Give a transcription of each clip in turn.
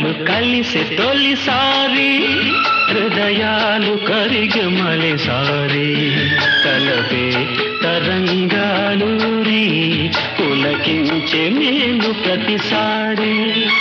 నాలు కలిసి తొలిసారి హృదయాలు కరిగి మలిసారి తలపే తరంగాలూరి పులకించే నేను ప్రతిసారి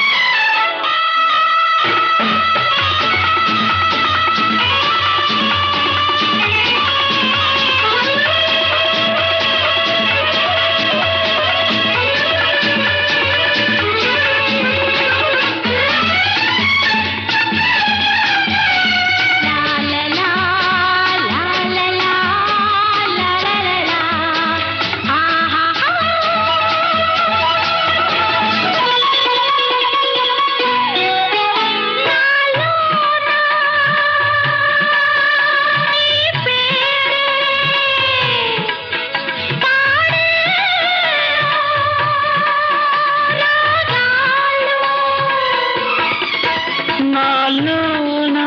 నాలోనా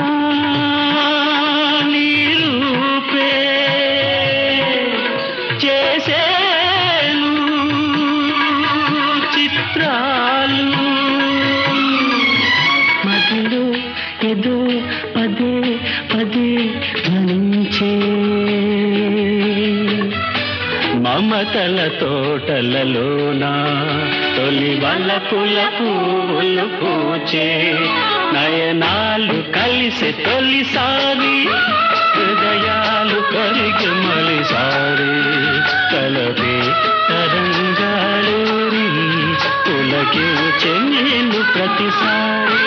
నీ రూపే చేసేను చిత్రాలు మదిలో ఏదో పదే పదే ధ్వనించే మమతల తోటలలోన తొలి వలపుల పువ్వులు పూచే నయనాలు కలిసి తొలిసారి హృదయాలు కరిగి మలిసారి కలపే తరంగాలూరి పులకించే నేను ప్రతిసారి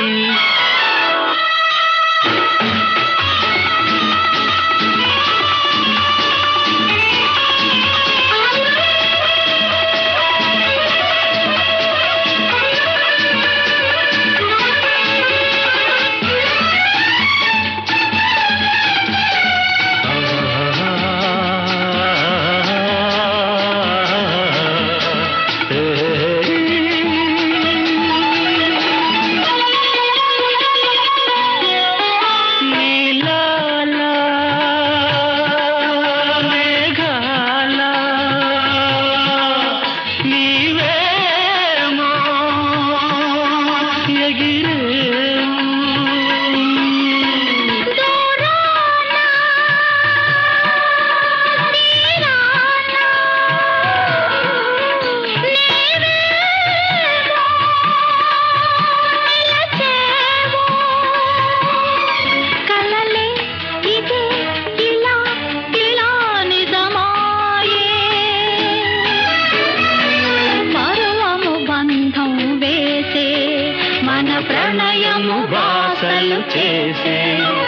నీలాల మేఘాల నీవేమో ఎగిరేమో కలలే ఇదే ఇలా ఇలా నిజమాయే పర్వము బంధం వేసే మన ప్రణయము వాసలు చేసే